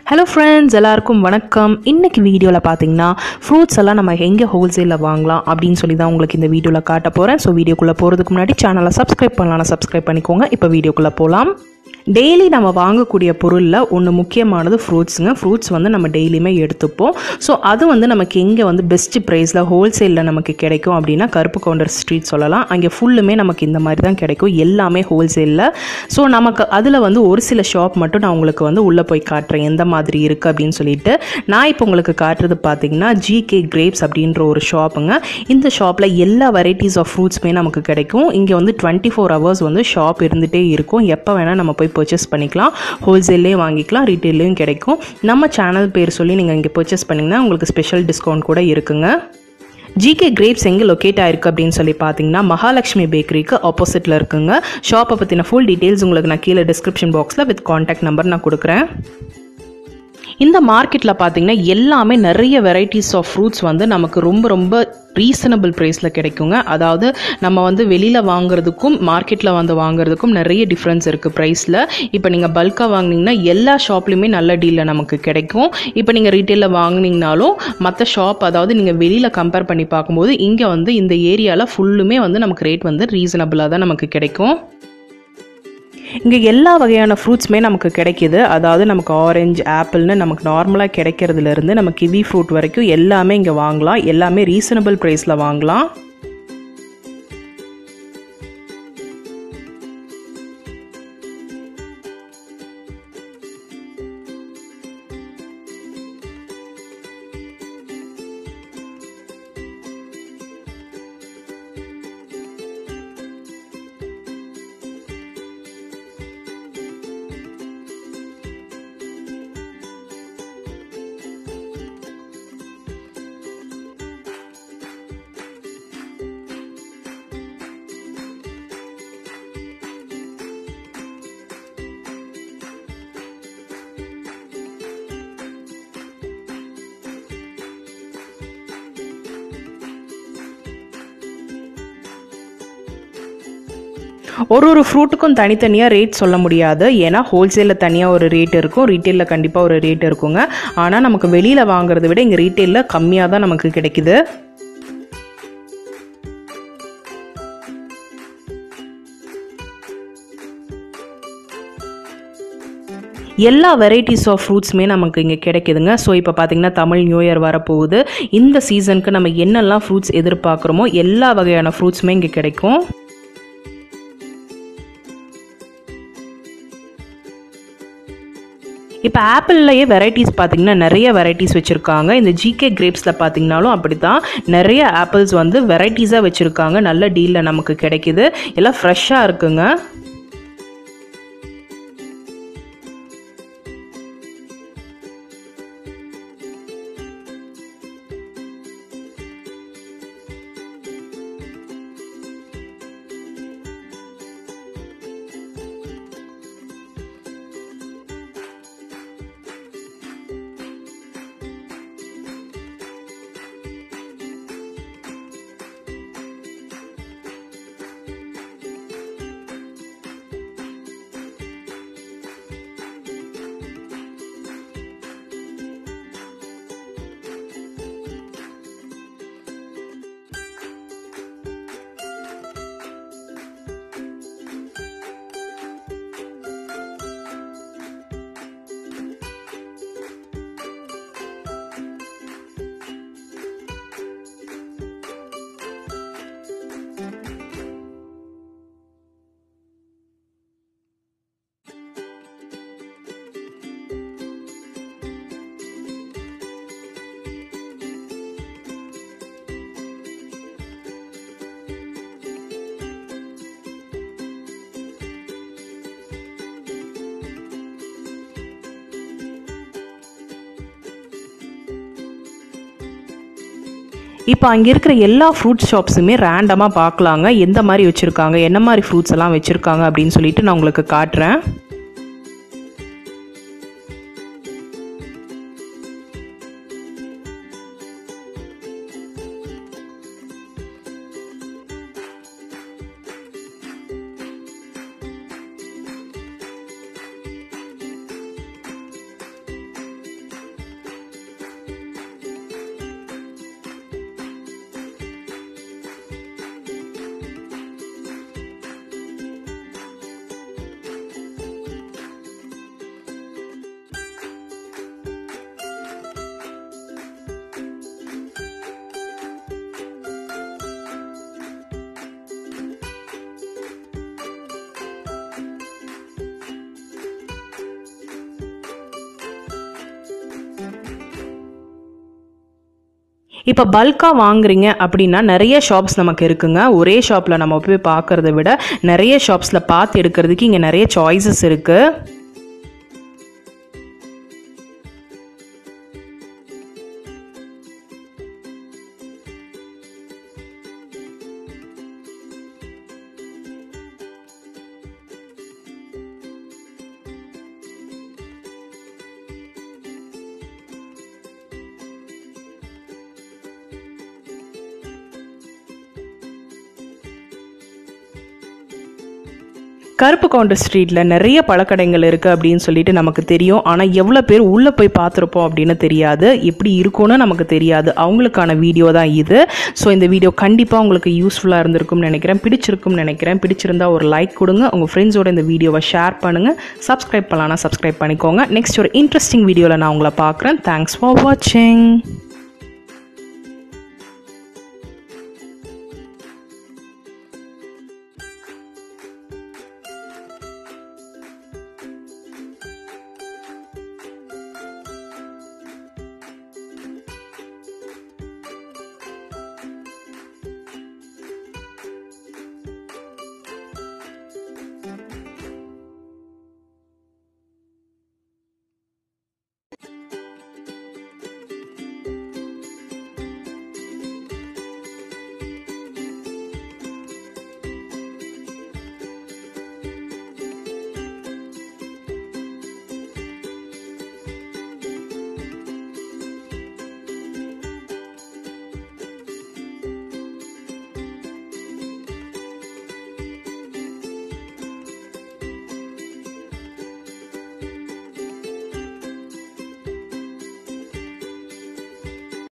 hello friends எல்லாருக்கும் வணக்கம் இன்னைக்கு வீடியோவில் பார்த்தீங்கன்னா ஃப்ரூட்ஸ் எல்லாம் நம்ம எங்கே ஹோல்சேலில் வாங்கலாம் அப்படின்னு சொல்லி தான் உங்களுக்கு இந்த வீடியோவில் காட்ட போகிறேன் ஸோ வீடியோக்குள்ளே போகிறதுக்கு முன்னாடி சேனலை சப்ஸ்கிரைப் பண்ணலாம் சப்ஸ்கிரைப் பண்ணிக்கோங்க இப்போ வீடியோக்குள்ளே போகலாம் டெய்லி நம்ம வாங்கக்கூடிய பொருளில் ஒன்று முக்கியமானது ஃப்ரூட்ஸுங்க ஃப்ரூட்ஸ் வந்து நம்ம டெய்லியுமே எடுத்துப்போம் ஸோ அது வந்து நமக்கு எங்கே வந்து பெஸ்ட் ப்ரைஸில் ஹோல்சேலில் நமக்கு கிடைக்கும் அப்படின்னா கருப்பு கவுண்டர் ஸ்ட்ரீட் சொல்லலாம் அங்கே ஃபுல்லுமே நமக்கு இந்த மாதிரி தான் கிடைக்கும் எல்லாமே ஹோல்சேலில் ஸோ நமக்கு அதில் வந்து ஒரு சில ஷாப் மட்டும் நான் உங்களுக்கு வந்து உள்ளே போய் காட்டுறேன் எந்த மாதிரி இருக்குது அப்படின்னு சொல்லிட்டு நான் இப்போ உங்களுக்கு காட்டுறது பார்த்தீங்கன்னா ஜிகே கிரேப்ஸ் அப்படின்ற ஒரு ஷாப்புங்க இந்த ஷாப்பில் எல்லா வெரைட்டிஸ் ஆஃப் ஃப்ரூட்ஸுமே நமக்கு கிடைக்கும் இங்கே வந்து டுவெண்ட்டி ஃபோர் ஹவர்ஸ் வந்து ஷாப் இருந்துகிட்டே இருக்கும் எப்போ வேணால் நம்ம போய் பர்ச்சேஸ் பண்ணிக்கலாம் ஹோல்சேல்லையும் வாங்கிக்கலாம் ரீட்டெயிலையும் கிடைக்கும் நம்ம சேனல் பேர் சொல்லி நீங்கள் இங்கே பர்ச்சேஸ் பண்ணிங்கன்னா உங்களுக்கு ஸ்பெஷல் டிஸ்கவுண்ட் கூட இருக்குங்க ஜிகே கிரேப்ஸ் எங்கே லொக்கேட் ஆயிருக்கு அப்படின்னு சொல்லி பார்த்தீங்கன்னா மகாலட்சுமி பேக்கரிக்கு ஆப்போசிட்டில் இருக்குங்க ஷாப்பை பற்றின ஃபுல் டீட்டெயில்ஸ் உங்களுக்கு நான் கீழே டிஸ்கிரிப்ஷன் பாக்ஸில் வித் காண்டாக்ட் நம்பர் நான் கொடுக்குறேன் இந்த மார்க்கெட்டில் பார்த்தீங்கன்னா எல்லாமே நிறைய வெரைட்டிஸ் ஆஃப் ஃப்ரூட்ஸ் வந்து நமக்கு ரொம்ப ரொம்ப ரீசனபிள் ப்ரைஸில் கிடைக்குங்க அதாவது நம்ம வந்து வெளியில் வாங்குறதுக்கும் மார்க்கெட்டில் வந்து வாங்குறதுக்கும் நிறைய டிஃப்ரென்ஸ் இருக்குது ப்ரைஸில் இப்போ நீங்கள் பல்காக வாங்கினீங்கன்னா எல்லா ஷாப்லேயுமே நல்ல டீலில் நமக்கு கிடைக்கும் இப்போ நீங்கள் ரீட்டெயிலில் வாங்கினீங்கனாலும் மற்ற ஷாப் அதாவது நீங்கள் வெளியில் கம்பேர் பண்ணி பார்க்கும்போது இங்கே வந்து இந்த ஏரியாவில் ஃபுல்லுமே வந்து நமக்கு ரேட் வந்து ரீசனபிளாக தான் நமக்கு கிடைக்கும் இங்கே எல்லா வகையான ஃப்ரூட்ஸுமே நமக்கு கிடைக்கிது அதாவது நமக்கு ஆரஞ்சு ஆப்பிள்னு நமக்கு நார்மலாக கிடைக்கிறதுலேருந்து நம்ம கிவி ஃப்ரூட் வரைக்கும் எல்லாமே இங்கே வாங்கலாம் எல்லாமே ரீசனபிள் ப்ரைஸில் வாங்கலாம் ஒரு ஒரு ஃப்ரூட்டுக்கும் தனித்தனியாக ரேட் சொல்ல முடியாது ஏன்னா ஹோல்சேலில் தனியாக ஒரு ரேட் இருக்கும் ரீட்டெயிலில் கண்டிப்பாக ஒரு ரேட் இருக்குங்க ஆனால் நமக்கு வெளியில் வாங்குறத விட இங்கே ரீட்டெயிலில் கம்மியாக தான் நமக்கு கிடைக்குது எல்லா வெரைட்டிஸ் ஆஃப் ஃப்ரூட்ஸுமே நமக்கு இங்கே கிடைக்குதுங்க ஸோ இப்போ பார்த்தீங்கன்னா தமிழ் நியூ இயர் வரப்போகுது இந்த சீசனுக்கு நம்ம என்னெல்லாம் ஃப்ரூட்ஸ் எதிர்பார்க்குறோமோ எல்லா வகையான ஃப்ரூட்ஸுமே இங்கே கிடைக்கும் இப்போ ஆப்பிள்லையே வெரைட்டிஸ் பார்த்தீங்கன்னா நிறைய வெரைட்டிஸ் வச்சுருக்காங்க இந்த ஜிகே கிரேப்ஸில் பார்த்தீங்கனாலும் அப்படி தான் நிறைய ஆப்பிள்ஸ் வந்து வெரைட்டிஸாக வச்சுருக்காங்க நல்ல டீலில் நமக்கு கிடைக்குது எல்லாம் ஃப்ரெஷ்ஷாக இருக்குங்க இப்போ அங்கே இருக்கிற எல்லா ஃப்ரூட் ஷாப்ஸுமே ரேண்டமாக பார்க்கலாங்க எந்த மாதிரி வச்சுருக்காங்க என்ன மாதிரி ஃப்ரூட்ஸ் எல்லாம் வச்சுருக்காங்க அப்படின்னு சொல்லிட்டு நான் உங்களுக்கு காட்டுறேன் இப்போ பல்காக வாங்குறீங்க அப்படின்னா நிறைய ஷாப்ஸ் நமக்கு இருக்குங்க ஒரே ஷாப்பில் நம்ம போய் பார்க்குறத விட நிறைய ஷாப்ஸில் பார்த்து எடுக்கிறதுக்கு இங்கே நிறைய சாய்ஸஸ் இருக்குது கருப்பு கவுண்டர் ஸ்ட்ரீட்டில் நிறைய பழக்கடைகள் இருக்குது அப்படின்னு சொல்லிட்டு நமக்கு தெரியும் ஆனால் எவ்வளோ பேர் உள்ளே போய் பார்த்துருப்போம் அப்படின்னு தெரியாது எப்படி இருக்கும்னு நமக்கு தெரியாது அவங்களுக்கான வீடியோ தான் இது ஸோ இந்த வீடியோ கண்டிப்பாக உங்களுக்கு யூஸ்ஃபுல்லாக இருந்திருக்கும்னு நினைக்கிறேன் பிடிச்சிருக்கும்னு நினைக்கிறேன் பிடிச்சிருந்தா ஒரு லைக் கொடுங்க உங்கள் ஃப்ரெண்ட்ஸோட இந்த வீடியோவை ஷேர் பண்ணுங்கள் சப்ஸ்கிரைப் பண்ணலாம்னா சப்ஸ்கிரைப் பண்ணிக்கோங்க நெக்ஸ்ட் ஒரு இன்ட்ரெஸ்டிங் வீடியோவில் நான் உங்களை பார்க்குறேன் தேங்க்ஸ் ஃபார் வாட்சிங்